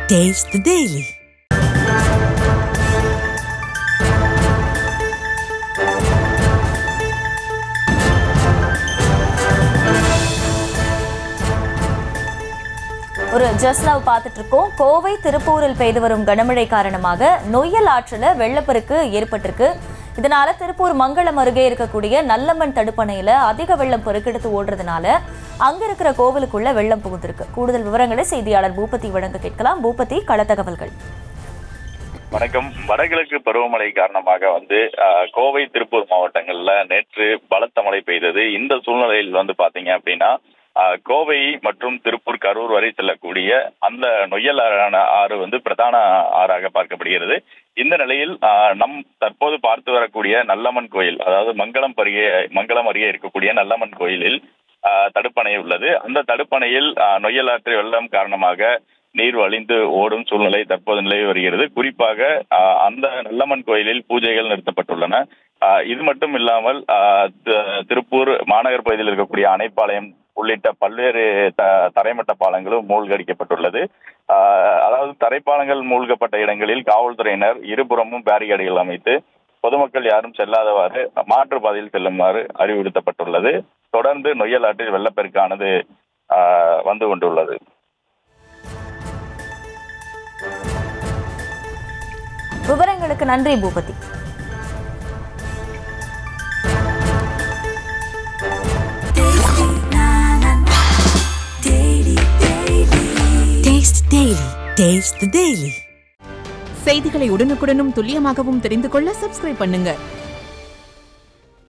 Taste the Daily. ஒரு just now பார்த்துட்டு இருக்கோம் கோவை திருப்பூரில் பெய்து வரும் கனமழை காரணமாக நொய்யல் ஆற்றுல வெள்ளப்பெருக்கு ஏற்பட்டிருக்கு இதனால திருப்பூர் மங்களம் அருகே இருக்கக்கூடிய நல்லம்மன் தடுப்பணையில அதிக வெள்ளம் பெருக்கெடுத்து ஓடுறதுனால அங்க இருக்கிற கோவிலுக்குள்ள வெள்ளம் புகுந்திருக்கு கூடுதல் விவரங்களை செய்தியாளர் பூபதி வழங்க கேட்கலாம் பூபதி கள தகவல்கள் வணக்கம் வடகிழக்கு பருவமழை காரணமாக வந்து அஹ், கோவை திருப்பூர் மாவட்டங்கள்ல நேற்று பலத்த மழை பெய்தது இந்த சூழ்நிலையில் வந்து பாத்தீங்க அப்படின்னா அஹ், கோவை மற்றும் திருப்பூர் கரூர் வரை செல்லக்கூடிய அந்த நொய்யல் ஆறான ஆறு வந்து பிரதான ஆறாக பார்க்கப்படுகிறது இந்த நிலையில் அஹ், நம் தற்போது பார்த்து வரக்கூடிய நல்லம்மன் கோயில் அதாவது மங்களம் அருகே மங்களம் அருகே இருக்கக்கூடிய நல்லம்மன் கோயிலில் அஹ், தடுப்பணை உள்ளது அந்த தடுப்பணையில் அஹ், நொய்யல் ஆற்று வெள்ளம் காரணமாக நீர் வழிந்து ஓடும் சூழ்நிலை தற்போது நிலவி வருகிறது குறிப்பாக ஆஹ், அந்த நல்லம்மன் கோயிலில் பூஜைகள் நிறுத்தப்பட்டுள்ளன ஆஹ், இது மட்டும் இல்லாமல் ஆஹ், தி- திருப்பூர் மாநகர் பகுதியில் இருக்கக்கூடிய அணைப்பாளையம் உள்ளிட்ட பல்வேறு த- தரைமட்ட பாலங்களும் மூழ்கடிக்கப்பட்டுள்ளது ஆஹ், அதாவது தரைப்பாலங்கள் மூழ்கப்பட்ட இடங்களில் காவல்துறையினர் இருபுறமும் பேரிகேடுகள் அமைத்து பொதுமக்கள் யாரும் செல்லாதவாறு மாற்று பாதையில் செல்லுமாறு அறிவுறுத்தப்பட்டுள்ளது தொடர்ந்து நொய்யல் ஆற்றில் வெள்ளப்பெருக்கானது ஆஹ், வந்து கொண்டுள்ளது விவரங்களுக்கு நன்றி Boopathi Taste Daily. Taste the Daily. செய்திகளை உடனுக்குடனும் துல்லியமாகவும் தெரிந்து கொள்ள சப்ஸ்கிரைப் பண்ணுங்க